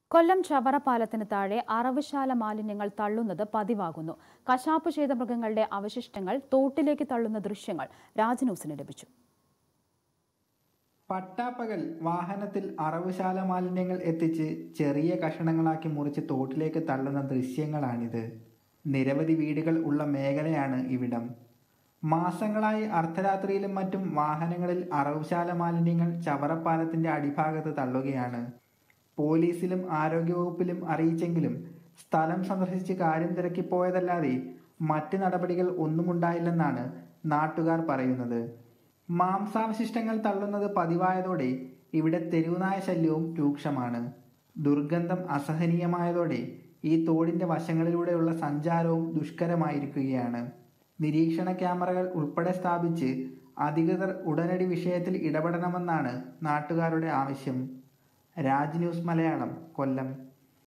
കൊല്ലം ചവറ പാലത്തിന് താഴെ അറവുശാല മാലിന്യങ്ങൾ തള്ളുന്നത് പതിവാകുന്നു കശാപ്പ് ചെയ്ത മൃഗങ്ങളുടെ അവശിഷ്ടങ്ങൾ തോട്ടിലേക്ക് തള്ളുന്ന ദൃശ്യങ്ങൾ രാജന്യൂസിന് ലഭിച്ചു പട്ടാപ്പകൽ വാഹനത്തിൽ അറവുശാല മാലിന്യങ്ങൾ എത്തിച്ച് ചെറിയ കഷണങ്ങളാക്കി മുറിച്ച് തോട്ടിലേക്ക് തള്ളുന്ന ദൃശ്യങ്ങളാണിത് നിരവധി വീടുകൾ ഉള്ള മേഖലയാണ് ഇവിടം മാസങ്ങളായി അർദ്ധരാത്രിയിലും മറ്റും വാഹനങ്ങളിൽ അറവുശാല മാലിന്യങ്ങൾ ചവറപ്പാലത്തിന്റെ അടിഭാഗത്ത് തള്ളുകയാണ് പോലീസിലും ആരോഗ്യവകുപ്പിലും അറിയിച്ചെങ്കിലും സ്ഥലം സന്ദർശിച്ച് കാര്യം തിരക്കിപ്പോയതല്ലാതെ മറ്റ് നടപടികൾ ഒന്നുമുണ്ടായില്ലെന്നാണ് നാട്ടുകാർ പറയുന്നത് മാംസാവശിഷ്ടങ്ങൾ തള്ളുന്നത് പതിവായതോടെ ഇവിടെ തെരുവുനായ ശല്യവും രൂക്ഷമാണ് ദുർഗന്ധം അസഹനീയമായതോടെ ഈ തോടിന്റെ വശങ്ങളിലൂടെയുള്ള സഞ്ചാരവും ദുഷ്കരമായിരിക്കുകയാണ് നിരീക്ഷണ ക്യാമറകൾ ഉൾപ്പെടെ സ്ഥാപിച്ച് അധികൃതർ ഉടനടി വിഷയത്തിൽ ഇടപെടണമെന്നാണ് നാട്ടുകാരുടെ ആവശ്യം രാജ് ന്യൂസ് മലയാളം കൊല്ലം